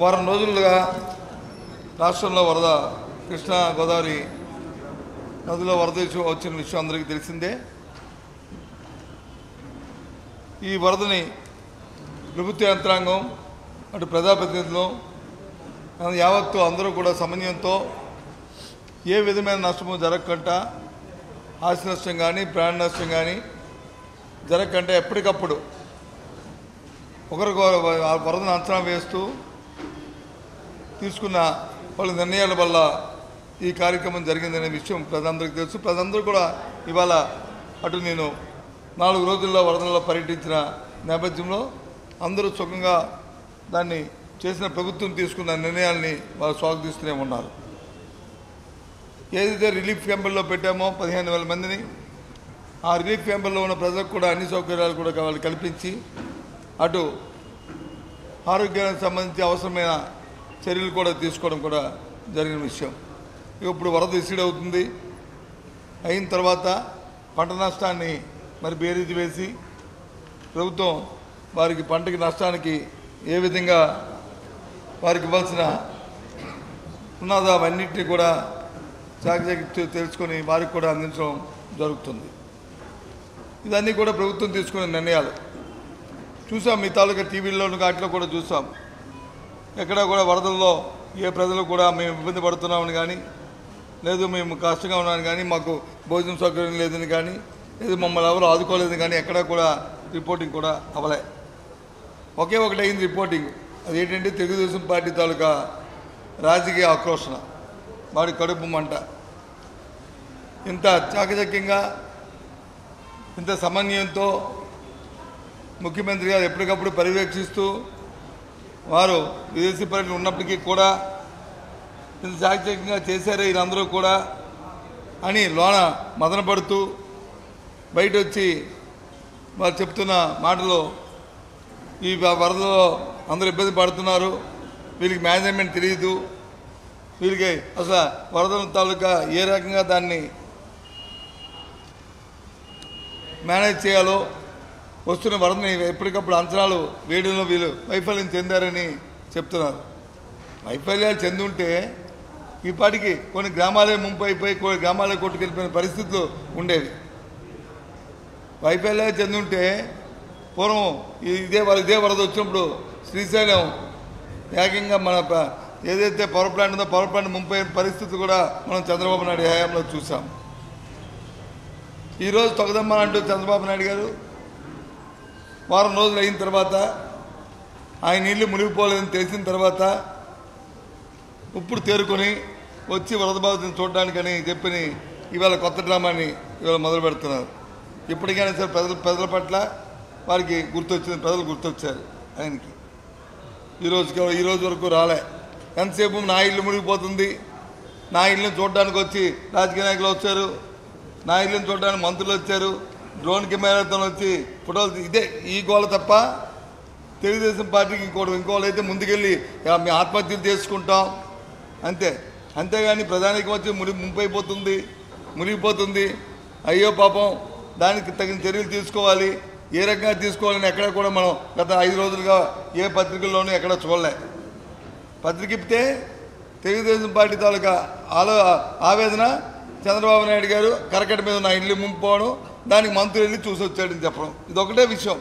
వారం రోజులుగా రాష్ట్రంలో వరద కృష్ణా గోదావరి నదిలో వరద విషయం వచ్చిన విషయం అందరికీ తెలిసిందే ఈ వరదని ప్రభుత్వ యంత్రాంగం అటు ప్రజాప్రతినిధులు యావత్తు అందరూ కూడా సమన్వయంతో ఏ విధమైన నష్టము జరగకుండా ఆస్తి నష్టం కానీ ప్రాణ నష్టం కానీ జరగకుండా ఎప్పటికప్పుడు ఒకరికొకరు ఆ వరదను అంచనా వేస్తూ తీసుకున్న వాళ్ళ నిర్ణయాల వల్ల ఈ కార్యక్రమం జరిగిందనే విషయం ప్రజలందరికీ తెలుసు ప్రజలందరూ కూడా ఇవాళ అటు నేను నాలుగు రోజుల్లో వరదల్లో పర్యటించిన నేపథ్యంలో అందరూ సుఖంగా దాన్ని చేసిన ప్రభుత్వం తీసుకున్న నిర్ణయాల్ని వాళ్ళు స్వాగతిస్తూనే ఉన్నారు ఏదైతే రిలీఫ్ క్యాంపుల్లో పెట్టామో పదిహేను వేల మందిని ఆ రిలీఫ్ క్యాంపుల్లో ఉన్న ప్రజలకు కూడా అన్ని సౌకర్యాలు కూడా వాళ్ళు కల్పించి అటు ఆరోగ్యానికి సంబంధించి అవసరమైన చర్యలు కూడా తీసుకోవడం కూడా జరిగిన విషయం ఇప్పుడు వరద ఇసిడ్ అవుతుంది అయిన తర్వాత పంట నష్టాన్ని మరి బేరీజు వేసి ప్రభుత్వం వారికి పంటకి నష్టానికి ఏ విధంగా వారికి ఇవ్వాల్సిన ఉన్నదో అవన్నింటినీ కూడా చాకచకి తెలుసుకొని వారికి కూడా అందించడం జరుగుతుంది ఇదన్నీ కూడా ప్రభుత్వం తీసుకునే నిర్ణయాలు చూసాం మీ తాలూకా టీవీల్లోను వాటిలో కూడా చూసాం ఎక్కడా కూడా వరదల్లో ఏ ప్రజలు కూడా మేము ఇబ్బంది పడుతున్నామని కానీ లేదు మేము కష్టంగా ఉన్నామని కానీ మాకు భోజనం సౌకర్యం లేదని కానీ లేదు మమ్మల్ని ఎవరు ఆదుకోలేదని కానీ ఎక్కడా కూడా రిపోర్టింగ్ కూడా అవ్వలే ఒకే ఒకటి అయింది రిపోర్టింగ్ అది ఏంటంటే తెలుగుదేశం పార్టీ తాలూకా రాజకీయ ఆక్రోషణ వాడి కడుపు మంట ఇంత చాకచక్యంగా ఇంత సమన్వయంతో ముఖ్యమంత్రి గారు ఎప్పటికప్పుడు పర్యవేక్షిస్తూ వారు విదేశీ పర్యటన ఉన్నప్పటికీ కూడా ఇంత చాకచక్యంగా చేశారే వీళ్ళందరూ కూడా అని లోన మదన పడుతూ బయట వచ్చి వారు చెప్తున్న మాటలు ఈ వరదలో అందరూ ఇబ్బంది పడుతున్నారు వీళ్ళకి మేనేజ్మెంట్ తెలియదు వీళ్ళకి అసలు వరద తాలూకా ఏ రకంగా దాన్ని మేనేజ్ చేయాలో వస్తున్న వరదని ఎప్పటికప్పుడు అంచనాలు వేయడంలో వీళ్ళు వైఫల్యం చెందారని చెప్తున్నారు వైఫల్యాలు చెందుంటే ఈ పాటికి కొన్ని గ్రామాలే ముంపు అయిపోయి కొన్ని గ్రామాలే కొట్టుకెళ్ళిపోయిన పరిస్థితులు ఉండేవి వైఫల్యాలు చెందుంటే పూర్వం ఇదే వర- ఇదే వరద వచ్చినప్పుడు శ్రీశైలం ఏకంగా మన ప- ఏదైతే పవర్ ప్లాంట్ ఉందో పవర్ ప్లాంట్ ముంపై పరిస్థితి కూడా మనం చంద్రబాబు నాయుడు హయాంలో చూసాం ఈరోజు తొగదమ్మని అంటూ చంద్రబాబు నాయుడు గారు వారం రోజులు అయిన తర్వాత ఆయన నీళ్లు మునిగిపోలేదని తెలిసిన తర్వాత ఇప్పుడు తేరుకొని వచ్చి వరద బాధితులను చూడడానికని చెప్పని ఇవాళ కొత్త డ్రామాని ఇవాళ మొదలు పెడుతున్నారు ఇప్పటికైనా సరే ప్రజల ప్రజల పట్ల వారికి గుర్తొచ్చింది ప్రజలు గుర్తొచ్చారు ఆయనకి ఈ రోజుకి ఈ రోజు వరకు రాలే ఎంతసేపు నా ఇల్లు మునిగిపోతుంది నా ఇల్లుని చూడడానికి వచ్చి రాజకీయ నాయకులు వచ్చారు నా ఇల్లుని చూడడానికి మంత్రులు వచ్చారు డ్రోన్ కెమెరాతో వచ్చి ఫోటోలు తీ- ఇదే ఈ గోల తప్ప తెలుగుదేశం పార్టీకి ఇంకోటి ఇంకోళ్ళు అయితే ముందుకెళ్ళి "యా, మేము ఆత్మహత్యలు చేసుకుంటాం అంతే అంతేగాని ప్రధానికి వచ్చి మురి ముంపైపోతుంది మునిగిపోతుంది అయ్యో పాపం దానికి తగిన చర్యలు తీసుకోవాలి ఏ రకంగా తీసుకోవాలని ఎక్కడ కూడా మనం గత ఐదు రోజులుగా ఏ పత్రికల్లోనూ ఎక్కడ చూడలే పత్రిక ఇప్పితే తెలుగుదేశం పార్టీ తాలూకా ఆలో ఆవేదన చంద్రబాబు నాయుడు గారు కరకట మీద నా ఇల్లు ముంపుకోవడం దానికి మంత్రులు వెళ్ళి చూసి వచ్చాడని చెప్పడం ఇది ఒకటే విషయం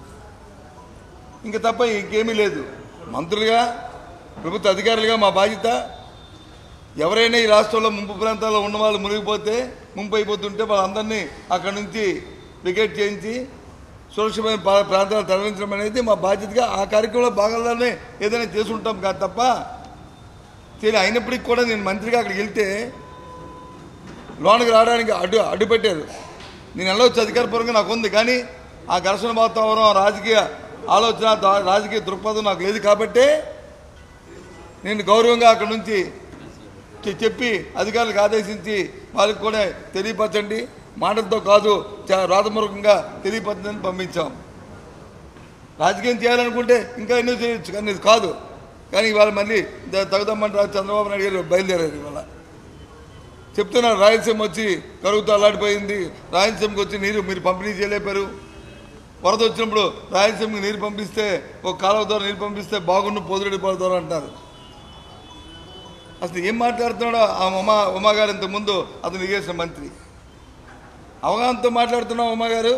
ఇంకా తప్ప ఇంకేమీ లేదు మంత్రులుగా ప్రభుత్వ అధికారులుగా మా బాధ్యత ఎవరైనా ఈ రాష్ట్రంలో ముంపు ప్రాంతాల్లో ఉన్న వాళ్ళు మునిగిపోతే ముంపు అయిపోతుంటే వాళ్ళందరినీ అక్కడి నుంచి వికెట్ చేయించి సురక్షితమైన ప్రా- ప్రాంతాలు తరలించడం అనేది మా బాధ్యతగా ఆ కార్యక్రమంలో భాగంగానే ఏదైనా చేసి ఉంటాం కాదు తప్ప సరే అయినప్పటికీ కూడా నేను మంత్రిగా అక్కడికి వెళ్తే లోనికి రావడానికి అడ్డు అడ్డు పెట్టారు నేను వెళ్ళవచ్చు అధికారపూర్వకంగా నాకు ఉంది కానీ ఆ ఘర్షణ వాతావరణం ఆ రాజకీయ ఆలోచన దా- రాజకీయ దృక్పథం నాకు లేదు కాబట్టే నేను గౌరవంగా అక్కడ నుంచి చె- చెప్పి అధికారులకు ఆదేశించి వాళ్ళకి కూడా తెలియపరచండి మాటలతో కాదు చా- రాతపూర్వకంగా తెలియపరచని పంపించాం రాజకీయం చేయాలనుకుంటే ఇంకా ఎన్నో చేయొచ్చు కానీ ఇది కాదు కానీ ఇవాళ మళ్ళీ ద- తగుదమ్మంటారు చంద్రబాబు నాయుడు గారు బయలుదేరారు ఇవాళ చెప్తున్నారు రాయలసీమ వచ్చి కరువుతో అల్లాడిపోయింది రాయలసీమకి వచ్చి నీరు మీరు పంపిణీ చేయలేపారు వరద వచ్చినప్పుడు రాయలసీమకి నీరు పంపిస్తే ఒక కాలువ ద్వారా నీరు పంపిస్తే బాగుండు పోదురెడ్డి పాల ద్వారా అంటారు అసలు ఏం మాట్లాడుతున్నాడో ఆ ఉమా ఉమాగారు ఇంతకుముందు అతను ఇరిగేషన్ మంత్రి అవగాహనతో మాట్లాడుతున్నావు ఉమాగారు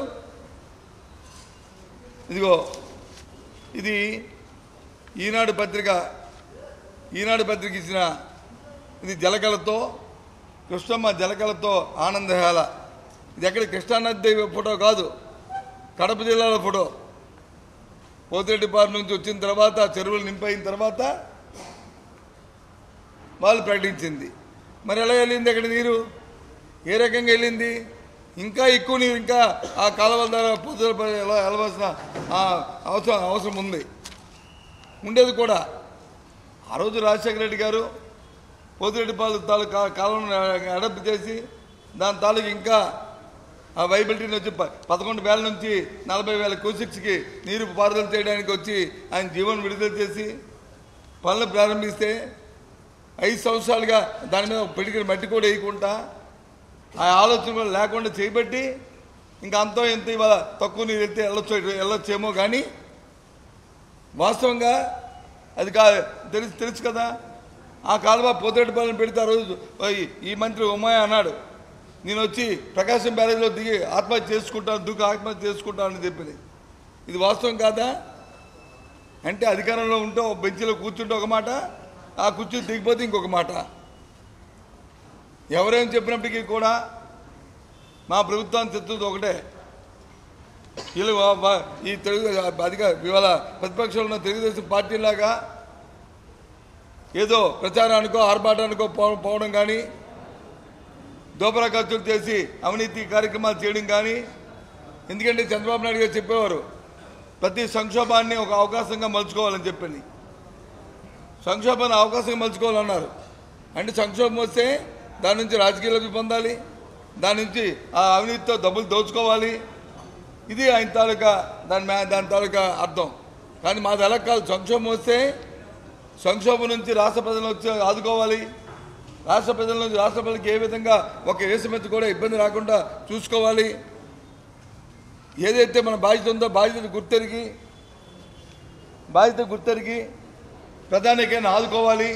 ఇదిగో ఇది ఈనాడు పత్రిక ఈనాడు పత్రిక ఇచ్చిన ఇది జలకలతో కృష్ణమ్మ జలకలతో ఆనందహేళ ఇది ఎక్కడ కృష్ణానది ఫోటో కాదు కడప జిల్లాలో ఫోటో పోతిరెడ్డిపాలెం నుంచి వచ్చిన తర్వాత చెరువులు నింపైన తర్వాత వాళ్ళు ప్రకటించింది మరి ఎలా వెళ్ళింది అక్కడ నీరు ఏ రకంగా వెళ్ళింది ఇంకా ఎక్కువ నీరు ఇంకా ఆ కాలువల ద్వారా పొద్దున వెళ్ళవలసిన ఆ అవసరం అవసరం ఉంది ఉండేది కూడా ఆ రోజు రాజశేఖర రెడ్డి గారు పోతిరెడ్డిపాలు తాలూకా కాలువను అడప్పు చేసి దాని తాలూకు ఇంకా ఆ వైబిలిటీని వచ్చి ప- పదకొండు వేల నుంచి నలభై వేల క్యూసిక్స్కి నీరు పారుదల చేయడానికి వచ్చి ఆయన జీవనం విడుదల చేసి పనులు ప్రారంభిస్తే ఐదు సంవత్సరాలుగా దాని మీద ఒక పిడికిన మట్టి కూడా వేయకుండా ఆ ఆలోచన కూడా లేకుండా చేయబట్టి ఇంకా అంతో ఎంత ఇవాళ తక్కువ నీరు వెళ్తే వెళ్ళొచ్చు వెళ్ళొచ్చేమో కానీ వాస్తవంగా అది కా తెలుసు తెలుసు కదా ఆ కాలువ పోతేటిపాలెం పెడితే ఆ రోజు ఓయ్ ఈ మంత్రి ఉమాయ అన్నాడు నేను వచ్చి ప్రకాశం బ్యారేజ్లో దిగి ఆత్మహత్య చేసుకుంటాను దూకి ఆత్మహత్య చేసుకుంటానని చెప్పింది ఇది వాస్తవం కాదా అంటే అధికారంలో ఉంటే ఒక బెంచ్లో కూర్చుంటే ఒక మాట ఆ కుర్చీ దిగిపోతే ఇంకొక మాట ఎవరేం చెప్పినప్పటికీ కూడా మా ప్రభుత్వాన్ని తెచ్చుది ఒకటే వీళ్ళు వా- వా- ఈ తెలుగు అధిక ఇవాళ ప్రతిపక్షంలో ఉన్న తెలుగుదేశం పార్టీలాగా ఏదో ప్రచారానికో ఆర్భాటానికో పో- పోవడం కానీ దోపరా ఖర్చులు చేసి అవినీతి కార్యక్రమాలు చేయడం కానీ ఎందుకంటే చంద్రబాబు నాయుడు గారు చెప్పేవారు ప్రతి సంక్షోభాన్ని ఒక అవకాశంగా మలుచుకోవాలని చెప్పింది సంక్షోభాన్ని అవకాశంగా మలుచుకోవాలన్నారు అంటే సంక్షోభం వస్తే దాని నుంచి రాజకీయ లబ్ధి పొందాలి దాని నుంచి ఆ అవినీతితో డబ్బులు దోచుకోవాలి ఇది ఆయన తాలూకా దాని మే దాని తాలూకా అర్థం కానీ మాది ఎలా కాదు సంక్షోభం వస్తే సంక్షోభం నుంచి రాష్ట్ర ప్రజలను వచ్చి ఆదుకోవాలి రాష్ట్ర ప్రజల నుంచి రాష్ట్ర ప్రజలకు ఏ విధంగా ఒక వేసమెత్తి కూడా ఇబ్బంది రాకుండా చూసుకోవాలి ఏదైతే మన బాధ్యత ఉందో బాధ్యత గుర్తెరిగి బాధ్యత గుర్తెరిగి ప్రధానికైనా ఆదుకోవాలి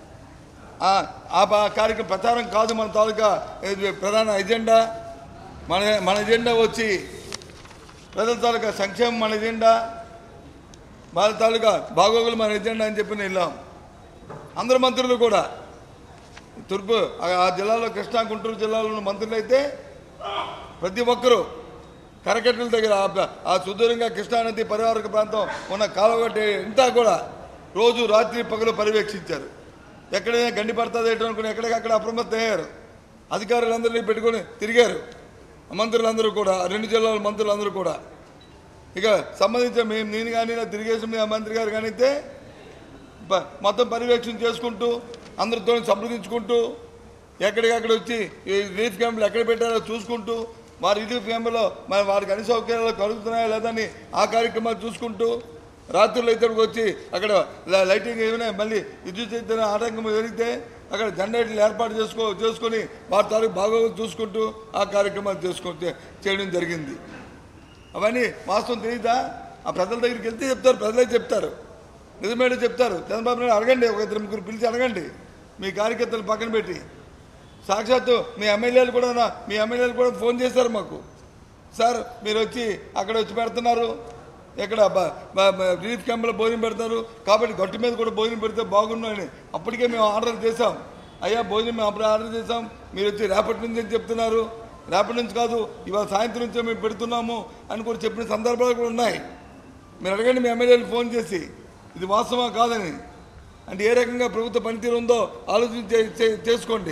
ఆ ఆ ప- కార్యక్రమం ప్రచారం కాదు మన తాలూకా ఇది ప్రధాన ఎజెండా మన మన ఎజెండా వచ్చి ప్రజల తాలూకా సంక్షేమం మన ఎజెండా వాళ్ళ తాలూకా బాగోగులు మన ఎజెండా అని చెప్పి వెళ్ళాం అందరు మంత్రులు కూడా తూర్పు ఆ- ఆ జిల్లాలో కృష్ణా గుంటూరు జిల్లాలో ఉన్న మంత్రులు అయితే ప్రతి ఒక్కరూ కరకట్టల దగ్గర ఆ- ఆ సుదూరంగా కృష్ణానది పరివారక ప్రాంతం ఉన్న కాలువగట్టి అంతా కూడా రోజు రాత్రి పగలు పర్యవేక్షించారు ఎక్కడైనా గండి పడుతుంది ఏంటో అనుకుని ఎక్కడికక్కడ అప్రమత్తం అయ్యారు అధికారులందరినీ పెట్టుకొని తిరిగారు మంత్రులందరూ కూడా రెండు జిల్లాల మంత్రులందరూ కూడా ఇక సంబంధించిన మేము నేను కానీ నా తిరిగేసిన మీ మంత్రి గారు కానీ అయితే ప- మొత్తం పర్యవేక్షణ చేసుకుంటూ అందరితో సంప్రదించుకుంటూ ఎక్కడికక్కడ వచ్చి ఈ రిలీఫ్ క్యాంపులు ఎక్కడ పెట్టారో చూసుకుంటూ వారి రిలీఫ్ క్యాంపులో మరి వారికి అన్ని సౌకర్యాలు కలుగుతున్నాయా లేదని ఆ కార్యక్రమాలు చూసుకుంటూ రాత్రులు అయితే వచ్చి అక్కడ ల- లైటింగ్ ఏమైనా మళ్ళీ విద్యుత్ చైతన్య ఆటంకం జరిగితే అక్కడ జనరేటర్లు ఏర్పాటు చేసుకో చేసుకొని వారి తాలూకు బాగోగులు చూసుకుంటూ ఆ కార్యక్రమాలు చేసుకుంటే చేయడం జరిగింది అవన్నీ వాస్తవం తెలియదా ఆ ప్రజల దగ్గరికి వెళ్తే చెప్తారు ప్రజలే చెప్తారు నిజమేటో చెప్తారు చంద్రబాబు నాయుడు అడగండి ఒక ఇద్దరు ముగ్గురు పిలిచి అడగండి మీ కార్యకర్తలు పక్కన పెట్టి సాక్షాత్తు మీ ఎమ్మెల్యేలు కూడా నా- మీ ఎమ్మెల్యేలు కూడా ఫోన్ చేశారు మాకు సార్ మీరు వచ్చి అక్కడ వచ్చి పెడుతున్నారు ఎక్కడ బ- బ- బ- రిలీఫ్ క్యాంపులో భోజనం పెడతారు కాబట్టి గట్టు మీద కూడా భోజనం పెడితే బాగుండని అప్పటికే మేము ఆర్డర్ చేసాం అయ్యా భోజనం మేము అప్పుడే ఆర్డర్ చేసాం మీరు వచ్చి రేపటి నుంచి అని చెప్తున్నారు రేపటి నుంచి కాదు ఇవాళ సాయంత్రం నుంచే మేము పెడుతున్నాము అని కూడా చెప్పిన సందర్భాలు కూడా ఉన్నాయి మీరు అడగండి మీ ఎమ్మెల్యేలు ఫోన్ చేసి ఇది వాస్తవా కాదని అంటే ఏ రకంగా ప్రభుత్వ పనితీరు ఉందో ఆలోచన చే- చే- చేసుకోండి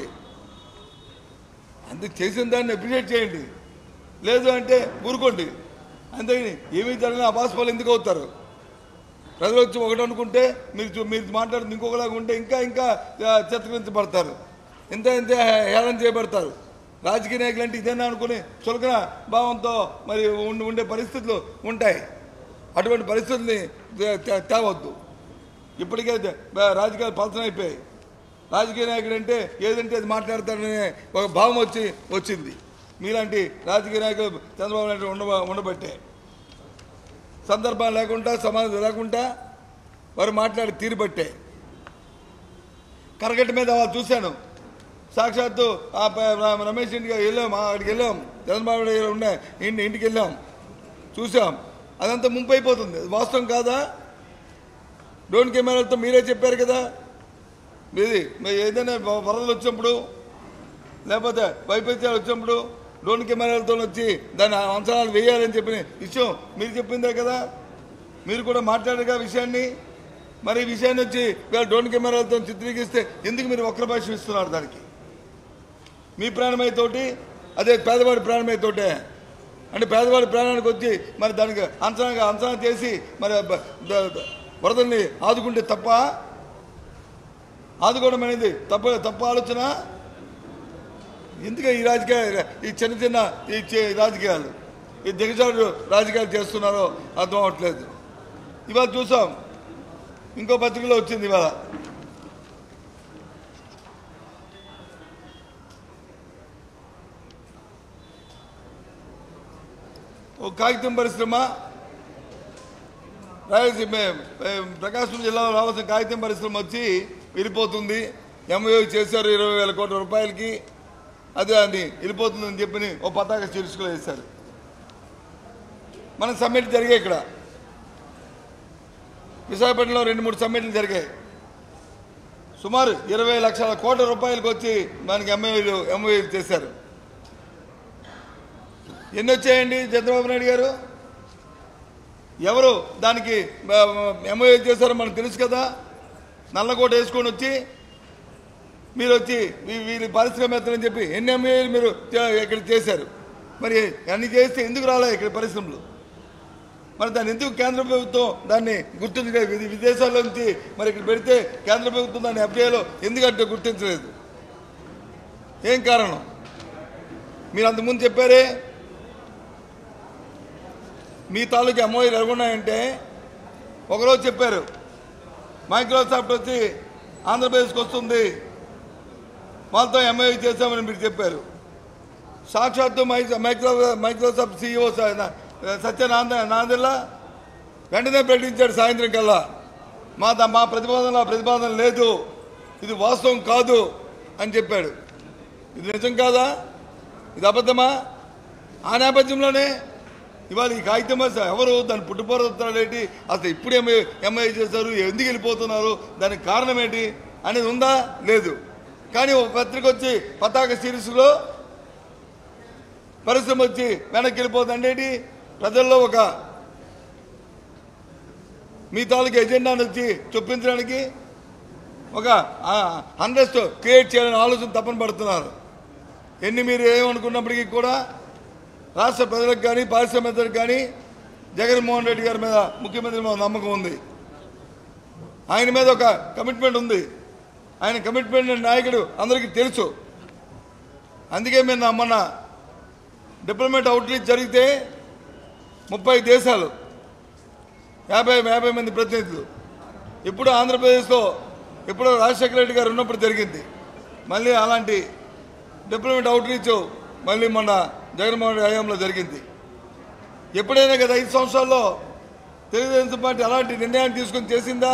అందుకు చేసిన దాన్ని అప్రిషియేట్ చేయండి లేదు అంటే ఊరుకోండి అంతేగాని ఏమీ జరిగినా అపాస్పాలు ఎందుకు అవుతారు ప్రజలు వచ్చి ఒకటి అనుకుంటే మీరు చూ- మీరు మాట్లాడుతుంది ఇంకొకలాగా ఉంటే ఇంకా ఇంకా ఆ, చిత్రీకరించబడతారు ఇంత ఇంత హేళన చేయబడతారు రాజకీయ నాయకులు అంటే ఇదేనా అనుకుని చులకన భావంతో మరి ఉండి ఉండే పరిస్థితులు ఉంటాయి అటువంటి పరిస్థితుల్ని తే- తే- తేవద్దు ఇప్పటికే ద- బ- రాజకీయాలు పలసన అయిపోయాయి రాజకీయ నాయకుడు అంటే ఏదంటే అది మాట్లాడతాడనే ఒక భావం వచ్చి వచ్చింది మీలాంటి రాజకీయ నాయకులు చంద్రబాబు నాయుడు ఉండ ఉండబట్టే సందర్భం లేకుండా సమాధానం లేకుండా వారు మాట్లాడి తీరు బట్టే కరగట్ట మీద వాళ్ళు చూశాను సాక్షాత్తు ఆ ప- ర- రమేష్ ఇంటికి వెళ్ళాం ఆ అక్కడికి వెళ్ళాం చంద్రబాబు నాయుడు గారు ఉన్న ఇంటి ఇంటికి వెళ్ళాం చూసాం అదంతా ముంపు అయిపోతుంది అది వాస్తవం కాదా డ్రోన్ కెమెరాలతో మీరే చెప్పారు కదా మీది మీరు ఏదైనా వ- వరదలు వచ్చినప్పుడు లేకపోతే వైపరీత్యాలు వచ్చినప్పుడు డ్రోన్ కెమెరాలతో వచ్చి దాని అంచనాలు వేయాలని చెప్పిన విషయం మీరు చెప్పిందే కదా మీరు కూడా మాట్లాడగా విషయాన్ని మరి ఈ విషయాన్ని వచ్చి వీళ్ళ డ్రోన్ కెమెరాలతో చిత్రీకరిస్తే ఎందుకు మీరు వక్ర భాష ఇస్తున్నారు దానికి మీ ప్రాణమయ్యతోటి అదే పేదవాడి ప్రాణమయ్యతోటే అంటే పేదవాడి ప్రాణానికి వచ్చి మరి దానికి అంచనా అంచనా చేసి మరి బ- ద- ద- వరదల్ని ఆదుకుంటే తప్ప ఆదుకోవడం అనేది తప్ప తప్ప ఆలోచన ఎందుకు ఈ రాజకీయ ఈ చిన్న చిన్న ఈ చి- రాజకీయాలు ఈ దిగజాడు రాజకీయాలు చేస్తున్నారో అర్థం అవట్లేదు ఇవాళ చూసాం ఇంకో పత్రికలో వచ్చింది ఇవాళ ఓ కాగితం పరిశ్రమ రాయలసీమ ఏ, ప్రకాశం జిల్లాలో రావాల్సిన కాగితం పరిశ్రమ వచ్చి వెళ్ళిపోతుంది ఎంఓ చేశారు ఇరవై వేల కోట్ల రూపాయలకి అదే అది వెళ్ళిపోతుందని చెప్పి ఓ పతాక శీర్షికలు వేశారు మన సమ్మిట్ జరిగాయి ఇక్కడ విశాఖపట్నంలో రెండు మూడు సమ్మిట్లు జరిగాయి సుమారు ఇరవై లక్షల కోట్ల రూపాయలకు వచ్చి మనకి ఎంఓలు ఎంఓలు చేశారు ఎన్ని వచ్చాయండి చంద్రబాబు నాయుడు గారు ఎవరు దానికి ఎంఓఏ చేశారో మనకు తెలుసు కదా నల్లకోట వేసుకొని వచ్చి మీరు వచ్చి వీ- వీరి పారిశ్రామికవేత్తలని చెప్పి ఎన్ని ఎంఓఏలు మీరు చే- ఇక్కడ చేశారు మరి అన్ని చేస్తే ఎందుకు రాలే ఇక్కడ పరిశ్రమలు మరి దాన్ని ఎందుకు కేంద్ర ప్రభుత్వం దాన్ని గుర్తించలేదు ఇది విదేశాల్లో నుంచి మరి ఇక్కడ పెడితే కేంద్ర ప్రభుత్వం దాన్ని ఎఫ్డీఏలో ఎందుకంటే గుర్తించలేదు ఏం కారణం మీరు అంతకుముందు చెప్పారే మీ తాలూకు ఎంఓఈలు ఎలాగున్నాయంటే ఒకరోజు చెప్పారు మైక్రోసాఫ్ట్ వచ్చి ఆంధ్రప్రదేశ్కి వస్తుంది వాళ్ళతో ఎంఓఈ చేశామని మీరు చెప్పారు సాక్షాత్తు మై మైక్రో మైక్రోసాఫ్ట్ సీఈఓ సత్యనాంద నాందిల్లా వెంటనే ప్రకటించాడు సాయంత్రం కల్లా మా ద- మా ప్రతిపాదన ప్రతిపాదన లేదు ఇది వాస్తవం కాదు అని చెప్పాడు ఇది నిజం కాదా ఇది అబద్ధమా ఆ నేపథ్యంలోనే ఇవాళ ఈ కాగితం అసలు ఎవరు దాన్ని పుట్టుపోతాడేంటి అసలు ఇప్పుడు ఎంఐ ఎంఐ చేశారు ఎందుకు వెళ్ళిపోతున్నారు దానికి కారణం ఏంటి అనేది ఉందా లేదు కానీ ఒక పత్రిక వచ్చి పతాక సిరీస్లో పరిశ్రమ వచ్చి వెనక్కి వెళ్ళిపోతుంది అంటే ఏంటి? ప్రజల్లో ఒక మీ తాలూకు ఎజెండాను వచ్చి చొప్పించడానికి ఒక అన్రెస్ట్ క్రియేట్ చేయాలని ఆలోచన తప్పన పడుతున్నారు ఎన్ని మీరు ఏమనుకున్నప్పటికీ కూడా రాష్ట్ర ప్రజలకు కానీ పారిశ్రామికలకు కానీ జగన్మోహన్ రెడ్డి గారి మీద ముఖ్యమంత్రి మీద నమ్మకం ఉంది ఆయన మీద ఒక కమిట్మెంట్ ఉంది ఆయన కమిట్మెంట్ నాయకుడు అందరికీ తెలుసు అందుకే మేము నా మొన్న డిప్లొమేట్ అవుట్రీచ్ జరిగితే ముప్పై దేశాలు యాభై యాభై మంది ప్రతినిధులు ఇప్పుడు ఆంధ్రప్రదేశ్లో ఎప్పుడో రాజశేఖర రెడ్డి గారు ఉన్నప్పుడు జరిగింది మళ్ళీ అలాంటి డిప్లొమేట్ అవుట్రీచ్ మళ్ళీ మొన్న జగన్మోహన్ రెడ్డి హయాంలో జరిగింది ఎప్పుడైనా కదా ఐదు సంవత్సరాల్లో తెలుగుదేశం పార్టీ అలాంటి నిర్ణయాన్ని తీసుకొని చేసిందా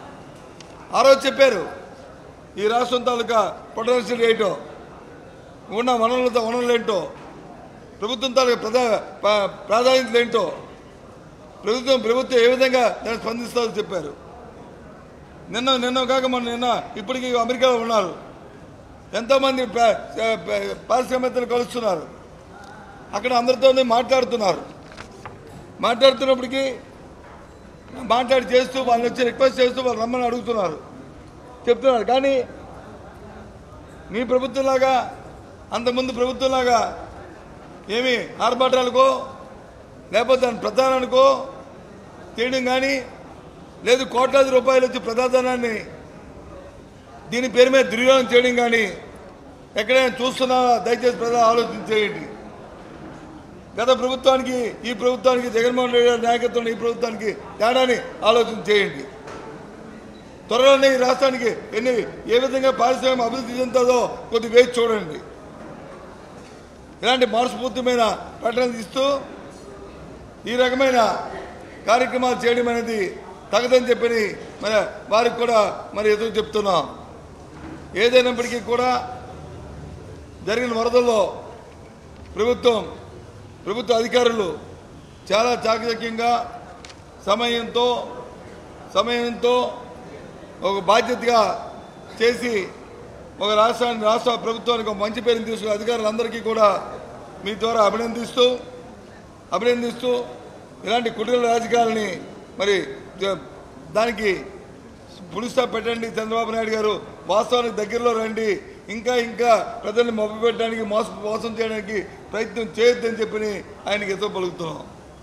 ఆ రోజు చెప్పారు ఈ రాష్ట్రం తాలూకా పొటెన్షియల్ ఏంటో ఉన్న వనరులతో వనరులు ఏంటో ప్రభుత్వం తాలూకా ప్రధా పా- ప్రాధాన్యతలు ఏంటో ప్రభుత్వం ప్రభుత్వం ఏ విధంగా దాన్ని స్పందిస్తుందో చెప్పారు నిన్న నిన్న కాక మొన్న నిన్న ఇప్పటికీ అమెరికాలో ఉన్నారు ఎంతోమంది పా- పా- పారిశ్రామికవేత్తలు కలుస్తున్నారు అక్కడ అందరితో మాట్లాడుతున్నారు మాట్లాడుతున్నప్పటికీ మాట్లాడి చేస్తూ వాళ్ళని వచ్చి రిక్వెస్ట్ చేస్తూ వాళ్ళు రమ్మని అడుగుతున్నారు చెప్తున్నారు కానీ మీ ప్రభుత్వంలాగా అంతకుముందు ప్రభుత్వంలాగా ఏమి ఆర్భాటాలకో లేకపోతే దాని ప్రధానానికో చేయడం కానీ లేదు కోట్లాది రూపాయలు వచ్చి ప్రజాధనాన్ని దీని పేరు మీద దుర్యోగం చేయడం కానీ ఎక్కడైనా చూస్తున్నారా దయచేసి ప్రజలు ఆలోచన చేయండి గత ప్రభుత్వానికి ఈ ప్రభుత్వానికి జగన్మోహన్ రెడ్డి గారి నాయకత్వం ఈ ప్రభుత్వానికి తేడాని ఆలోచన చేయండి త్వరలోనే ఈ రాష్ట్రానికి ఎన్ని ఏ విధంగా పారిశ్రామిక అభివృద్ధి చెందుతుందో కొద్ది వేచి చూడండి ఇలాంటి మనస్ఫూర్తిమైన ప్రకటనలు ఇస్తూ ఈ రకమైన కార్యక్రమాలు చేయడం అనేది తగదని చెప్పని మరి వారికి కూడా మరి ఎదురు చెప్తున్నాం ఏదైనప్పటికీ కూడా జరిగిన వరదల్లో ప్రభుత్వం ప్రభుత్వ అధికారులు చాలా చాకచక్యంగా సమయంతో సమయంతో ఒక బాధ్యతగా చేసి ఒక రాష్ట్రాన్ని రాష్ట్ర ప్రభుత్వానికి ఒక మంచి పేరుని తీసుకున్న అధికారులందరికీ కూడా మీ ద్వారా అభినందిస్తూ అభినందిస్తూ ఇలాంటి కుటుంబ రాజకీయాలని మరి జ- దానికి పులిస్తా పెట్టండి చంద్రబాబు నాయుడు గారు వాస్తవానికి దగ్గరలో రండి ఇంకా ఇంకా ప్రజల్ని మభ్య పెట్టడానికి మోస మోసం చేయడానికి ప్రయత్నం చేయొద్దని చెప్పి ఆయనకి ఎదురు పలుకుతున్నాం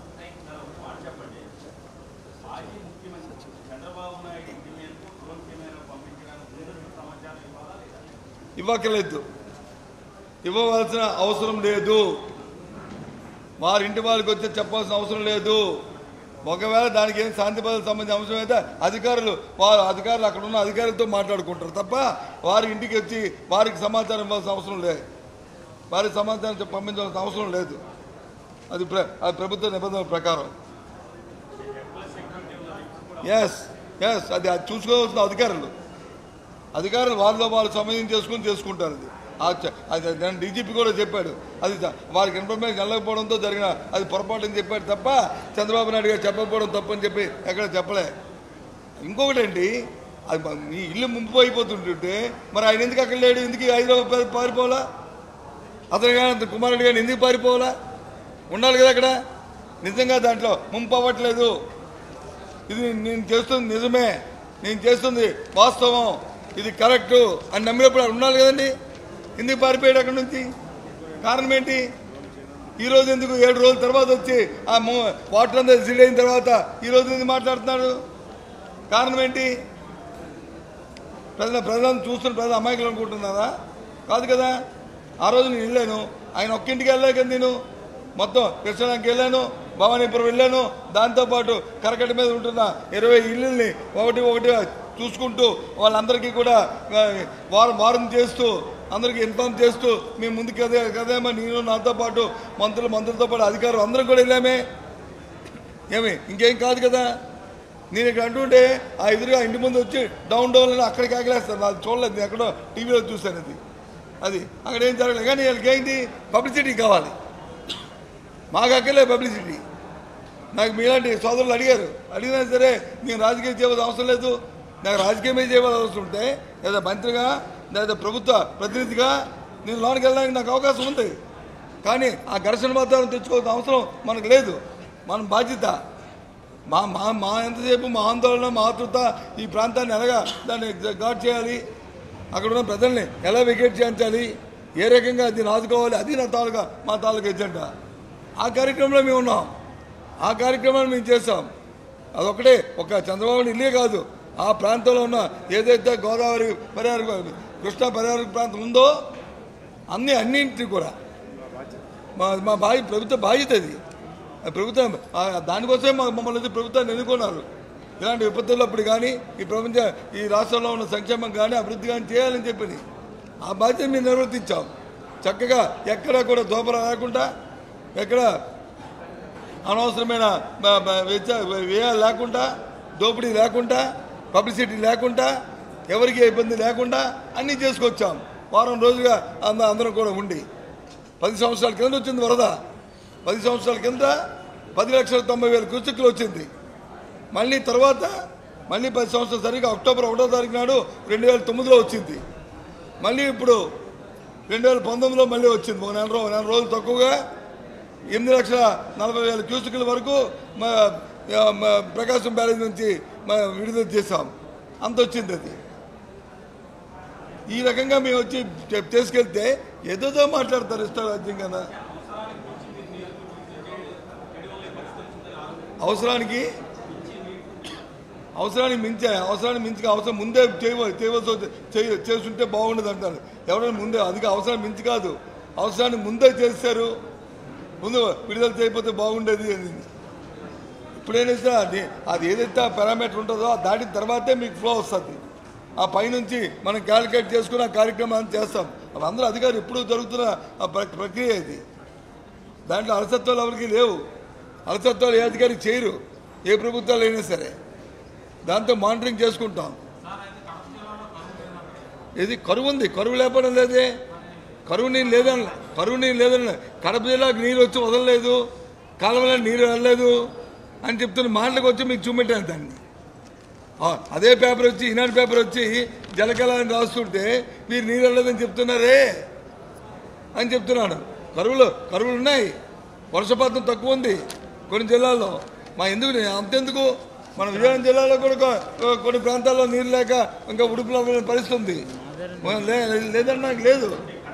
మాజీ ముఖ్యమంత్రి చంద్రబాబు నాయుడు ఇంటి మీదకు డ్రోన్ కెమెరా పంపించడానికి ముందు సమాచారం ఇవ్వాలా లేదా ఇవ్వక్కర్లేదు ఇవ్వవలసిన అవసరం లేదు వారి ఇంటి వాళ్ళకి వచ్చి చెప్పాల్సిన అవసరం లేదు ఒకవేళ దానికి ఏం శాంతి భద్రత సంబంధించిన అంశం అయితే అధికారులు వారు అధికారులు అక్కడ ఉన్న అధికారులతో మాట్లాడుకుంటారు తప్ప వారి ఇంటికి వచ్చి వారికి సమాచారం ఇవ్వాల్సిన అవసరం లేదు వారికి సమాచారం చెప్ప- పంపించాల్సిన అవసరం లేదు అది ప్ర అది ప్రభుత్వ నిబంధనల ప్రకారం ఎస్ ఎస్ అది అది చూసుకోవాల్సిన అధికారులు అధికారులు వాళ్ళలో వాళ్ళు సమయం చేసుకుని చేసుకుంటారు అది ఆ చ- అది నేను డీజీపీ కూడా చెప్పాడు అది చ- వారికి ఇన్ఫర్మేషన్ వెళ్ళకపోవడంతో జరిగిన అది పొరపాటు అని చెప్పాడు తప్ప చంద్రబాబు నాయుడు గారు చెప్పకపోవడం తప్పని చెప్పి ఎక్కడ చెప్పలే ఇంకొకటి అండి అది మ- మీ ఇల్లు ముంపు అయిపోతుంటుంటే మరి ఆయన ఎందుకు అక్కడ లేడు ఎందుకు హైదరాబాద్ పారి- పారిపోవాలా అతను కానీ కుమారుడు కానీ ఎందుకు పారిపోవాలా ఉండాలి కదా అక్కడ నిజంగా దాంట్లో ముంపు అవ్వట్లేదు ఇది నేను చేస్తుంది నిజమే నేను చేస్తుంది వాస్తవం ఇది కరెక్టు అని నమ్మినప్పుడు అక్కడ ఉండాలి కదండి ఎందుకు పారిపోయాడు అక్కడి నుంచి కారణం ఏంటి ఈ రోజు ఎందుకు ఏడు రోజుల తర్వాత వచ్చి ఆ మో- వాటర్ అంతా సిల్ అయిన తర్వాత ఈ రోజు ఎందుకు మాట్లాడుతున్నాడు కారణం ఏంటి ప్రజల ప్రజలను చూస్తున్న ప్రజలు అమాయకులు అనుకుంటున్నారా కాదు కదా ఆ రోజు నేను వెళ్ళాను ఆయన ఒక్కింటికి వెళ్ళాక నేను మొత్తం కృష్ణానికి వెళ్ళాను భవానీపురం వెళ్ళాను దాంతోపాటు కరకట మీద ఉంటున్న ఇరవై ఇళ్ళని ఒకటి ఒకటి చూసుకుంటూ వాళ్ళందరికీ కూడా ఆ, వారం వారం చేస్తూ అందరికీ ఇన్ఫార్మ్ చేస్తూ మేము ముందుకు కదే కదేమో నేను నాతో పాటు మంత్రులు మంత్రులతో పాటు అధికారులు అందరం కూడా వెళ్ళామే ఏమి ఇంకేం కాదు కదా నేను ఇక్కడ అంటుంటే ఆ ఎదురుగా ఇంటి ముందు వచ్చి డౌన్ డౌన్ అని అక్కడికి ఆగలేస్తాను అది చూడలేదు నేను ఎక్కడో టీవీలో చూశాను అది అది అక్కడ ఏం జరగలేదు కానీ వీళ్ళకి ఏంటి పబ్లిసిటీ కావాలి మాకు అక్కర్లే పబ్లిసిటీ నాకు మీలాంటి సోదరులు అడిగారు అడిగినా సరే నేను రాజకీయం చేయవలసిన అవసరం లేదు నాకు రాజకీయమే చేయవలసిన అవసరం ఉంటే లేదా మంత్రిగా లేదా ప్రభుత్వ ప్రతినిధిగా నేను లోనికి వెళ్ళడానికి నాకు అవకాశం ఉంది కానీ ఆ ఘర్షణ వాతావరణం తెచ్చుకోవాల్సిన అవసరం మనకు లేదు మన బాధ్యత మా మా మా ఎంతసేపు మా ఆందోళన మా ఆతృత ఈ ప్రాంతాన్ని ఎలాగా దాన్ని గాడ్ చేయాలి అక్కడ ఉన్న ప్రజల్ని ఎలా వికెట్ చేయించాలి ఏ రకంగా దీన్ని ఆదుకోవాలి అది నా తాలూకా మా తాలూకా ఎజెండా ఆ కార్యక్రమంలో మేము ఉన్నాం ఆ కార్యక్రమాన్ని మేము చేస్తాం అదొకటే ఒక చంద్రబాబు ఇల్లే కాదు ఆ ప్రాంతంలో ఉన్న ఏదైతే గోదావరి పరిహార కృష్ణా పరిహార ప్రాంతం ఉందో అన్ని అన్నింటినీ కూడా మా మా బాధ్య ప్రభుత్వ బాధ్యత అది ఆ ప్రభుత్వం ఆ దానికోసమే మా మమ్మల్ని వచ్చి ప్రభుత్వాన్ని ఎన్నుకున్నారు ఇలాంటి విపత్తులు అప్పుడు కానీ ఈ ప్రపంచ ఈ రాష్ట్రంలో ఉన్న సంక్షేమం కానీ అభివృద్ధి కానీ చేయాలని చెప్పింది ఆ బాధ్యత మేము నిర్వర్తించాం చక్కగా ఎక్కడా కూడా దోపర లేకుండా ఎక్కడ అనవసరమైన బ- బ- వెచ్చ వ్యయాలు లేకుండా దోపిడీ లేకుండా పబ్లిసిటీ లేకుండా ఎవరికి ఇబ్బంది లేకుండా అన్నీ చేసుకొచ్చాం వారం రోజులుగా అంద అందరం కూడా ఉండి పది సంవత్సరాల కింద వచ్చింది వరద పది సంవత్సరాల కింద పది లక్షల తొంభై వేల క్యూసెక్లు వచ్చింది మళ్ళీ తర్వాత మళ్ళీ పది సంవత్సరాలు సరిగ్గా అక్టోబర్ ఒకటో తారీఖు నాడు రెండు వేల తొమ్మిదిలో వచ్చింది మళ్ళీ ఇప్పుడు రెండు వేల పంతొమ్మిదిలో మళ్ళీ వచ్చింది ఒక నెల రోజు నెల రోజులు తక్కువగా ఎనిమిది లక్షల నలభై వేల క్యూసెక్ల వరకు మా ఆ, మా ప్రకాశం బ్యారేజ్ నుంచి మా విడుదల చేశాం అంత వచ్చింది అది ఈ రకంగా మేము వచ్చి చె- తీసుకెళ్తే ఏదోదో మాట్లాడతారు ఇష్టారాజ్యం కదా అవసరానికి అవసరానికి మించే అవసరానికి మించి అవసరం ముందే చేయవ చేయవలసి వస్తే- చేయ చేస్తుంటే బాగుండదు అంటారు ఎవరైనా ముందే అది అవసరం మించి కాదు అవసరాన్ని ముందే చేస్తారు ముందు విడుదల చేయకపోతే బాగుండేది అని ఇప్పుడైనా సరే అది అది ఏదైతే పారామీటర్ ఉంటుందో ఆ దాటిన తర్వాతే మీకు ఫ్లో వస్తుంది ఆ పైనుంచి మనం క్యాలిక్యులేట్ చేసుకుని ఆ కార్యక్రమాన్ని చేస్తాం అవి అందరూ అధికారులు ఎప్పుడు జరుగుతున్న ఆ ప్ర- ప్రక్రియ ఇది దాంట్లో అలసత్వాలు ఎవరికి లేవు అలసత్వాలు ఏ అధికారి చేయరు ఏ ప్రభుత్వాలు అయినా సరే దాంతో మానిటరింగ్ చేసుకుంటాం ఇది కరువు ఉంది కరువు లేపడం లేదే కరువు నీళ్ళు లేదని కరువు నీళ్ళు లేదని కడప జిల్లాకు నీరు వచ్చి వదలలేదు కాలువలో నీరు వెళ్ళలేదు అని చెప్తున్న మాటలకు వచ్చి మీకు చూపెట్టాను దాన్ని ఆ, అదే పేపర్ వచ్చి ఈనాడు పేపర్ వచ్చి జలకళ అని రాస్తుంటే మీరు నీరు వెళ్ళదని చెప్తున్నారే అని చెప్తున్నాడు కరువులు కరువులు ఉన్నాయి వర్షపాతం తక్కువ ఉంది కొన్ని జిల్లాల్లో మా ఎందుకు అంతెందుకు మన విజయనగరం జిల్లాలో కూడా కొ- కొన్ని ప్రాంతాల్లో నీరు లేక ఇంకా ఉడుపులో ఉన్న పరిస్థితి ఉంది మన లే- లేదన్నా నాకు లేదు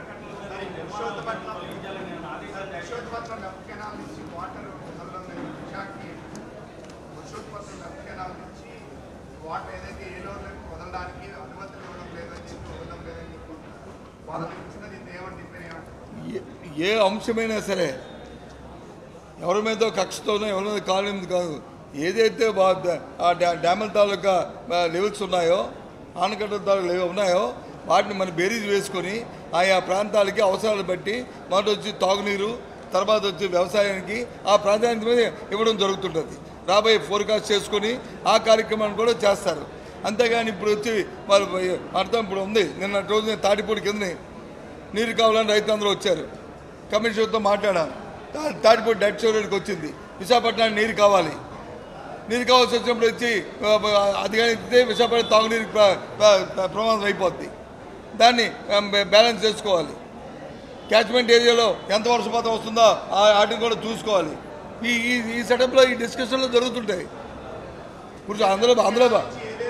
వర్షోత్పత్రం కెనాల్ నుంచి వాటర్ వదలడం విశాఖకి వర్షోత్పత్రం కెనాల్ నుంచి వాటర్ ఏదైతే ఏలోకి వదలడానికి అనుమతులు ఇవ్వడం లేదని చెప్పి వదలడం లేదని చెప్పి వాళ్ళకి ఇచ్చినది ఏమంటే ఇప్పుడు ఏమంటారు ఏ- ఏ అంశమైనా సరే ఎవరి మీద కక్షతోనో ఎవరి మీద కాలం కాదు ఏదైతే బా- ఆ డ్యా- డ్యాముల తాలూకా ఆ, లెవెల్స్ ఉన్నాయో ఆనకట్ట తాలూకా లెవెల్ ఉన్నాయో వాటిని మనం బేరీజ్ వేసుకొని ఆయా ప్రాంతాలకి అవసరాలు బట్టి మొదట వచ్చి తాగునీరు తర్వాత వచ్చి వ్యవసాయానికి ఆ ప్రాధాన్యత మీద ఇవ్వడం జరుగుతుంటుంది రాబోయే ఫోర్కాస్ట్ చేసుకొని ఆ కార్యక్రమాన్ని కూడా చేస్తారు అంతేగాని ఇప్పుడు వచ్చి వాళ్ళు అర్థం ఇప్పుడు ఉంది నిన్న రోజు నేను తాటిపూడి కింద నీరు కావాలని రైతులందరూ వచ్చారు కమిషనర్తో మాట్లాడాం తా- తాటిపూడి డెడ్ స్టోరేజ్కి వచ్చింది విశాఖపట్నానికి నీరు కావాలి నీరు కావాల్సి వచ్చినప్పుడు వచ్చి ఆ, ఆ, అది కానీ ఇస్తే విశాఖపట్నం తాగునీరు ప్ర- ప్ర- ప్ర- ప్రమాదం అయిపోద్ది దాన్ని ఆ, బ్యా- బ్యాలెన్స్ చేసుకోవాలి క్యాచ్మెంట్ ఏరియాలో ఎంత వర్షపాతం వస్తుందో ఆ వాటిని కూడా చూసుకోవాలి ఈ ఈ ఈ సెటప్లో ఈ డిస్కషన్లు జరుగుతుంటాయి ఇప్పుడు అందులో అందులో బా-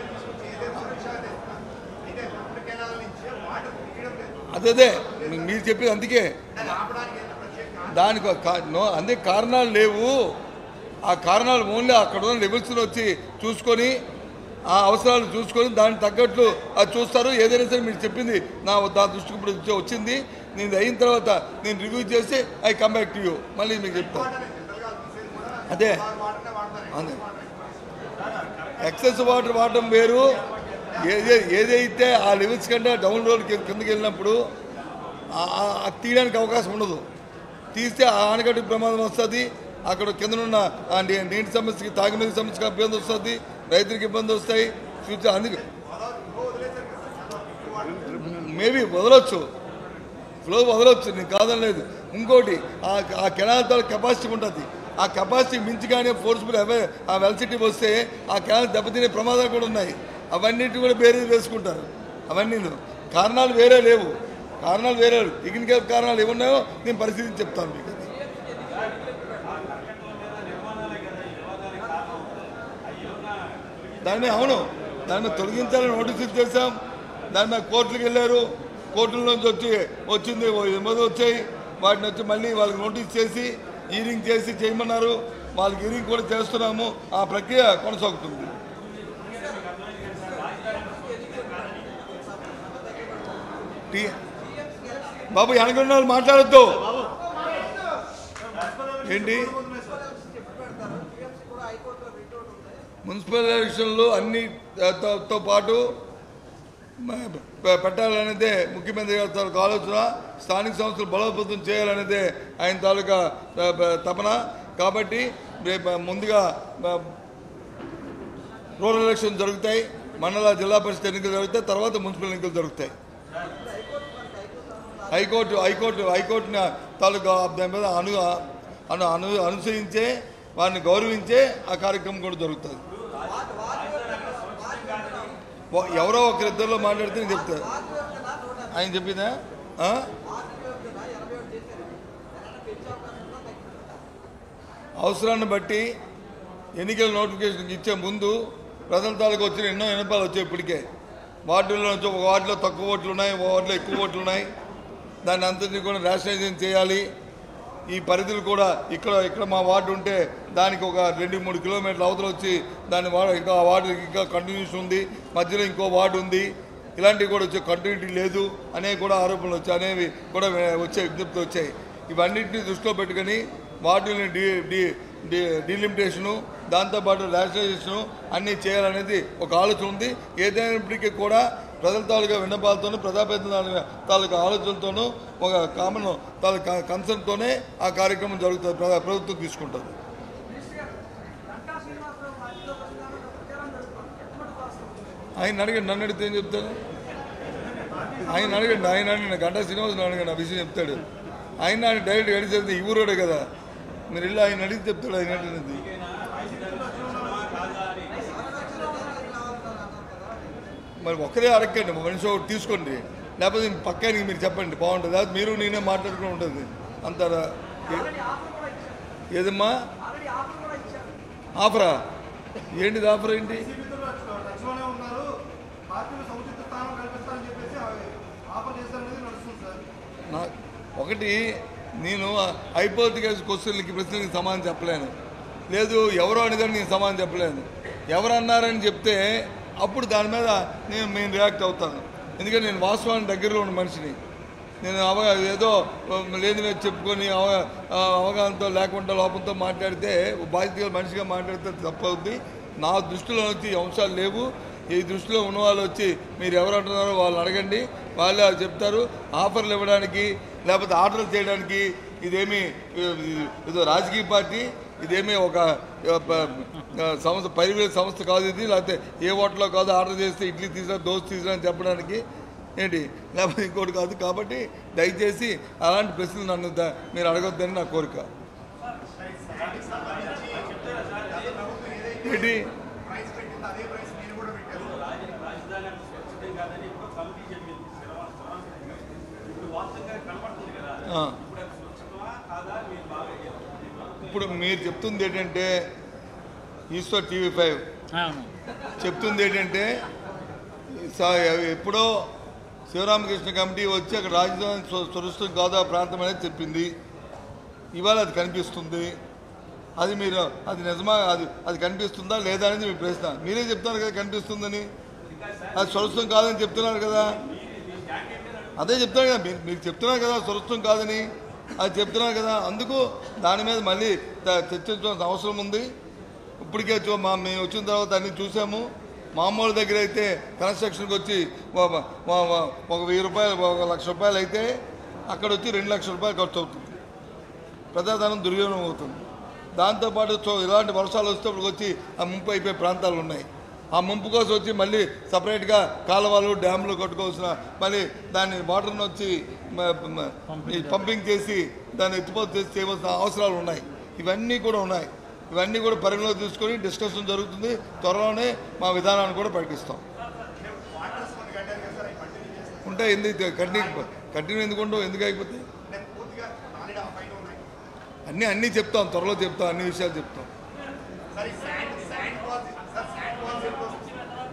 అయితే రెండు కెనాల్ నుంచి వాటర్ తీయడం లేదు అదే అదే మీ- మీరు చెప్పేది అందుకే దాన్ని ఆపడానికి ఏదైనా ప్రత్యేక దానికి ఒక కా- నో అందుకే కారణాలు లేవు ఆ కారణాలు ఓన్లీ అక్కడ ఉన్న లెవెల్స్లో వచ్చి చూసుకొని ఆ అవసరాలు చూసుకొని దానికి తగ్గట్లు అది చూస్తారు ఏదైనా సరే మీరు చెప్పింది నా నా దృష్టికి ఇప్పుడు వచ్చి- వచ్చింది నేను ఇది అయిన తర్వాత నేను రివ్యూ చేసి I come back to you మళ్ళీ మీకు చెప్తాను జనరల్గా తీసేది కూడా అదే వాటర్నే వాడతారు అంతే ఎక్సెస్ వాటర్ వాడటం వేరు ఏదే ఏదైతే ఆ లెవెల్స్ కంటే డౌన్ రోడ్ కిందకి వెళ్ళినప్పుడు ఆ- ఆ- అది తీయడానికి అవకాశం ఉండదు తీస్తే ఆ ఆనకట్టుకు ప్రమాదం వస్తుంది అక్కడ కిందనున్న ఆ నీ- నీటి సమస్యకి తాగునీటి సమస్యకి ఇబ్బంది వస్తుంది రైతులకు ఇబ్బంది వస్తాయి ఫ్యూచర్ అందుకు మేబీ వదలొచ్చు ఫ్లో వదలొచ్చు నేను కాదనలేదు ఇంకోటి ఆ ఆ కెనాల్ తాలూకు కెపాసిటీ ఉంటుంది ఆ కెపాసిటీ మించి కానీ ఫోర్స్ఫుల్ అవే ఆ వెల్సిటీ వస్తే ఆ కెనాల్ దెబ్బతినే ప్రమాదాలు కూడా ఉన్నాయి అవన్నిటి కూడా వేరే వేసుకుంటారు అవన్నీ కారణాలు వేరే లేవు కారణాలు వేరే లేవు. టెక్నికల్ కారణాలు ఏమున్నాయో నేను పరిస్థితి చెప్తాను మీకు అది. దాన్ని అవును దాన్ని తొలగించాలని నోటీసులు చేశాం దాని మీద కోర్టులకు వెళ్ళారు కోర్టుల నుంచి వచ్చి వచ్చింది ఓ ఎనిమిది వచ్చాయి వాటిని వచ్చి మళ్ళీ వాళ్ళకి నోటీస్ చేసి హీరింగ్ చేసి చేయమన్నారు వాళ్ళకి హీరింగ్ కూడా చేస్తున్నాము ఆ ప్రక్రియ కొనసాగుతుంది టీ- బాబు వెనకున్న వాళ్ళు మాట్లాడద్దు ఏంటి మున్సిపల్ ఎలక్షన్లో అన్ని ఆ, తో- తో పాటు మ- పె- పెట్టాలనేదే ముఖ్యమంత్రి గారి తాలూకా ఆలోచన స్థానిక సంస్థలు బలోపేతం చేయాలనేదే ఆయన తాలూకా ఆ, ప- తపన కాబట్టి రేపు ముందుగా ఆ, రూరల్ ఎలక్షన్ జరుగుతాయి మండల జిల్లా పరిషత్ ఎన్నికలు జరుగుతాయి తర్వాత మున్సిపల్ ఎన్నికలు జరుగుతాయి హైకోర్టు హైకోర్టు హైకోర్టుని తాలూకా దాని మీద అను అను అను అనుసరించే వారిని గౌరవించే ఆ కార్యక్రమం కూడా జరుగుతుంది వా- ఎవరో ఒకరిద్దరిలో మాట్లాడితే నేను చెప్తాను ఆయన చెప్పిందా ఆ? అవసరాన్ని బట్టి ఎన్నికల నోటిఫికేషన్ ఇచ్చే ముందు ప్రజల తాలూకు వచ్చిన ఎన్నో వినపాలు వచ్చాయి ఇప్పటికే వార్డుల్లో నుంచి ఒక వార్డులో తక్కువ ఓట్లు ఉన్నాయి ఒక వార్డులో ఎక్కువ ఓట్లు ఉన్నాయి దాన్ని అంతటిని కూడా రేషనలైజేషన్ చేయాలి ఈ పరిధులు కూడా ఇక్కడ ఇక్కడ మా వార్డు ఉంటే దానికి ఒక రెండు మూడు కిలోమీటర్ల అవతల వచ్చి దాని వార్డు ఇంకా ఆ వార్డు ఇంకా కంటిన్యూషన్ ఉంది మధ్యలో ఇంకో వార్డు ఉంది ఇలాంటివి కూడా వచ్చే కంటిన్యూటీ లేదు అనేవి కూడా ఆరోపణలు వచ్చాయి అనేవి కూడా వచ్చాయి విజ్ఞప్తులు వచ్చాయి ఇవన్నింటినీ దృష్టిలో పెట్టుకొని వార్డుని డి డి డి డిలిమిటేషను దాంతోపాటు రేషనలైజేషను అన్నీ చేయాలనేది ఒక ఆలోచన ఉంది ఏదైనప్పటికీ కూడా ప్రజల తాలూకా విన్నపాలతోనూ ప్రజాప్రతినిధుల తాలూకా ఆలోచనలతోనూ ఒక కామన్ తాలూకా కన్సర్న్తోనే ఆ కార్యక్రమం జరుగుతుంది ప్ర- ప్రభుత్వం తీసుకుంటుంది ఆయన అడగండి నన్ను అడిగితే ఏం చెప్తాను ఆయన అడగండి ఆయన అడగండి గంటా శ్రీనివాస్ అడగండి ఆ విషయం చెప్తాడు ఆయన ఆయన డైరెక్ట్ అడిగితే ఈ ఊరోడే కదా మీరు వెళ్ళి ఆయన అడిగి చెప్తాడు ఆయన ఏంటనేది మరి ఒక్కరే అడగండి మనిషి ఒకటి తీసుకోండి లేకపోతే పక్కానికి మీరు చెప్పండి బాగుంటుంది లేకపోతే మీరు నేనే మాట్లాడుకుని ఉంటుంది అంటారా ఏ- ఏదమ్మా ఆఫరా ఏంటిది ఆఫర్ ఏంటి టచ్లోనే ఉన్నారు పార్టీలు సముచిత స్థానం కల్పిస్తారని చెప్పేసి ఆఫర్ చేస్తారనేది నడుస్తుంది సార్ నా ఒకటి నేను హైపోతికల్ క్వశ్చన్లకి ప్రశ్నలకి సమాధానం చెప్పలేను లేదు ఎవరో అడిగారు నేను సమాధానం చెప్పలేను ఎవరు అన్నారని చెప్తే అప్పుడు దాని మీద నేను నేను రియాక్ట్ అవుతాను ఎందుకంటే నేను వాస్తవానికి దగ్గరలో ఉన్న మనిషిని నేను అవ ఏదో లేని మీద చెప్పుకొని అవ ఆ, అవగాహనతో లేకుండా లోపంతో మాట్లాడితే బాధ్యత గల మనిషిగా మాట్లాడితే తప్పవుద్ది నా దృష్టిలో వచ్చి ఈ అంశాలు లేవు ఈ దృష్టిలో ఉన్న వాళ్ళు వచ్చి మీరు ఎవరు అంటున్నారో వాళ్ళు అడగండి వాళ్ళే అది చెప్తారు ఆఫర్లు ఇవ్వడానికి లేకపోతే ఆర్డర్లు చేయడానికి ఇదేమి ఇది- ఇదో రాజకీయ పార్టీ ఇదేమీ ఒక ఆ, ప- ఆ, సంస్థ పరివేల సంస్థ కాదు ఇది లేకపోతే ఏ హోటల్లో కాదు ఆర్డర్ చేస్తే ఇడ్లీ తీసుకురా దోశ తీసుకురా అని చెప్పడానికి ఏంటి లేకపోతే ఇంకోటి కాదు కాబట్టి దయచేసి అలాంటి ప్రశ్నలు నన్ను ద- మీరు అడగొద్దని నా కోరిక ఏంటి ప్రైస్ పెట్టింది అదే ప్రైస్ మీరు కూడా పెట్టారు రాజధాని అంత సురక్షితం కాదని ఇప్పుడు కమిటీ చెప్పింది శ్రవణ శ్రవణ ఇప్పుడు వాస్తవంగా కనపడుతుంది కదా ఆ. ఇప్పుడు అది సురక్షితమా కాదా మీరు బాగా చెప్పారు. ఇప్పుడు మీరు చెప్తుంది ఏంటంటే ఈశ్వర్ టీవీ ఫైవ్ చెప్తుంది ఏంటంటే స- ఎప్పుడో శివరామకృష్ణ కమిటీ వచ్చి అక్కడ రాజధాని సు- సురక్షితం కాదా ప్రాంతం అనేది చెప్పింది ఇవాళ అది కనిపిస్తుంది అది మీరు అది నిజమా అది అది కనిపిస్తుందా లేదా అనేది మీ ప్రశ్న మీరే చెప్తున్నారు కదా కనిపిస్తుందని అది సురక్షితం కాదని చెప్తున్నారు కదా అదే చెప్తున్నారు కదా మీరు మీరు చెప్తున్నారు కదా సురక్షితం కాదని అది చెప్తున్నారు కదా అందుకు దాని మీద మళ్ళీ త- చర్చించాల్సిన అవసరం ఉంది ఇప్పటికే చూ- మా మేము వచ్చిన తర్వాత అన్ని చూసాము మామూలు దగ్గర అయితే కన్స్ట్రక్షన్కి వచ్చి ఒక- ఒక- ఒక- ఒక వెయ్యి రూపాయలు ఒక లక్ష రూపాయలు అయితే అక్కడ వచ్చి రెండు లక్షల రూపాయలు ఖర్చు అవుతుంది ప్రజాధనం దుర్వినియోగం అవుతుంది దాంతోపాటు చో- ఇలాంటి వర్షాలు వచ్చేటప్పుడు వచ్చి ఆ ముంపు అయిపోయే ప్రాంతాలు ఉన్నాయి ఆ ముంపు కోసం వచ్చి మళ్ళీ సపరేట్గా కాలువలు డ్యాములు కట్టుకోవాల్సిన మళ్ళీ దాన్ని వాటర్ని వచ్చి మ- మ- ఈ పంపింగ్ చేసి దాన్ని ఎత్తిపోతు చేసి చేయవలసిన అవసరాలు ఉన్నాయి ఇవన్నీ కూడా ఉన్నాయి ఇవన్నీ కూడా పరిగణలోకి తీసుకొని డిస్కషన్ జరుగుతుంది త్వరలోనే మా విధానాన్ని కూడా ప్రకటిస్తాం వాటర్స్ కొన్ని కట్టారు కదా సార్ అవి కంటిన్యూ చేస్తారు ఉంటే ఎందుకు కంటిన్యూ కంటిన్యూ ఎందుకు ఉండవు ఎందుకు అయిపోతాయి అంటే పూర్తిగా ఆల్రెడీ ఆ పైన ఉన్నాయి అన్నీ అన్నీ చెప్తాం త్వరలో చెప్తాం అన్ని విషయాలు చెప్తాం సార్ ఈ sand sand walls sir sand walls ఎంత వస్తుంది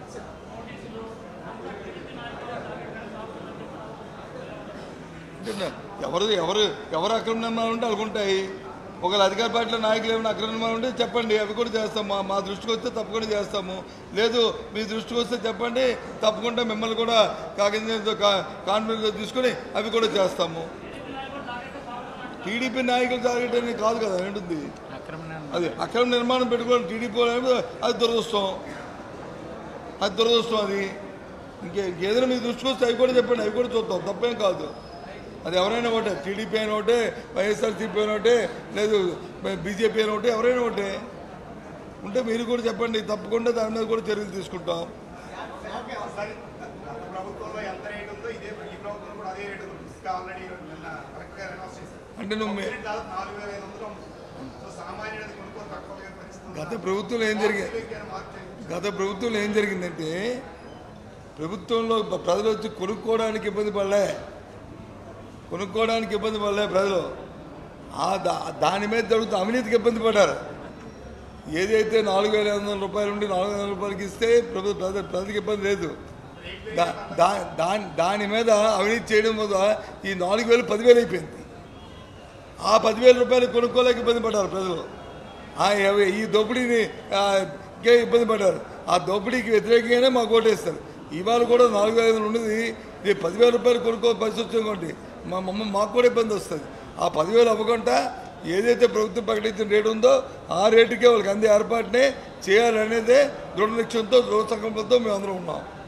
అంటే ఎవరు ఎవరు ఎవరు అక్రమ నిర్మాణాలు ఉంటే వాళ్ళకు ఉంటాయి ఒకవేళ అధికార పార్టీలో నాయకులు ఏమైనా అక్రమ నిర్మాణం ఉంటే చెప్పండి అవి కూడా చేస్తాం మా మా దృష్టికి వస్తే తప్పకుండా చేస్తాము లేదు మీ దృష్టికి వస్తే చెప్పండి తప్పకుండా మిమ్మల్ని కూడా కాకింద కాన్ఫరెన్స్ తీసుకొని అవి కూడా చేస్తాము టీడీపీ నాయకులు టార్గెట్ అనేది కాదు కదా ఏంటుంది అది అక్రమ నిర్మాణం పెట్టుకోవడం టీడీపీ వాళ్ళు అనేది అది దురదృష్టం అది దురదృష్టం అది ఇంకే ఇంకేదైనా మీ దృష్టికి వస్తే అవి కూడా చెప్పండి అవి కూడా చూద్దాం తప్పేం కాదు అది ఎవరైనా ఒకటే టీడీపీ అయినా ఒకటే వైఎస్ఆర్సీపీ అయినా ఒకటే లేదు బీజేపీ అయినా ఒకటే ఎవరైనా ఒకటే ఉంటే మీరు కూడా చెప్పండి తప్పకుండా దాని మీద కూడా చర్యలు తీసుకుంటాం ఓకే సార్ గత ప్రభుత్వంలో ఎంత రేట్ ఉందో ఇదే ఈ ప్రభుత్వం కూడా అదే రేట్ ఉంది ఇసుక ఆల్రెడీ నిన్న కరెక్ట్గా అనౌన్స్ చేశారు అంటే నువ్వు మీ- రేట్ దాదాపు నాలుగు వేల ఐదు వందలు అమ్ముతుంది. సో సామాన్యుడికి కొనుక్కోలు తక్కువ పరిస్థితి గత ప్రభుత్వంలో ఏం జరిగింది గత ప్రభుత్వంలో ఏం జరిగిందంటే ప్రభుత్వంలో ప- ప్రజలు వచ్చి కొనుక్కోవడానికి ఇబ్బంది పడలే కొనుక్కోవడానికి ఇబ్బంది పడలే ప్రజలు ఆ దా దాని మీద జరుగుతున్న అవినీతికి ఇబ్బంది పడ్డారు ఏదైతే నాలుగు వేల ఐదు వందల రూపాయలు ఉండి నాలుగు వందల రూపాయలకి ఇస్తే ప్రభుత్వ ప్రజ ప్రజలకు ఇబ్బంది లేదు దా దా- దాని దాని మీద అవినీతి చేయడం వల్ల ఈ నాలుగు వేలు పదివేలు అయిపోయింది ఆ పదివేల రూపాయలు కొనుక్కోలేక ఇబ్బంది పడ్డారు ప్రజలు ఆ ఎవ- ఈ దోపిడీని ఆ, కే ఇబ్బంది పడ్డారు ఆ దోపిడీకి వ్యతిరేకంగానే మాకు ఓటేస్తారు ఇవాళ కూడా నాలుగు వేల ఐదు వందలు ఉన్నది ఇది పదివేల రూపాయలు కొనుక్కో పరిస్థితి వచ్చింది మా మమ్మ మాకు కూడా ఇబ్బంది వస్తుంది ఆ పదివేలు అవ్వకుండా ఏదైతే ప్రభుత్వం ప్రకటించిన రేటు ఉందో ఆ రేటుకే వాళ్ళకి అందే ఏర్పాటునే చేయాలనేదే దృఢ నిశ్చయంతో దృఢ సంకల్పంతో మేము అందరం ఉన్నాం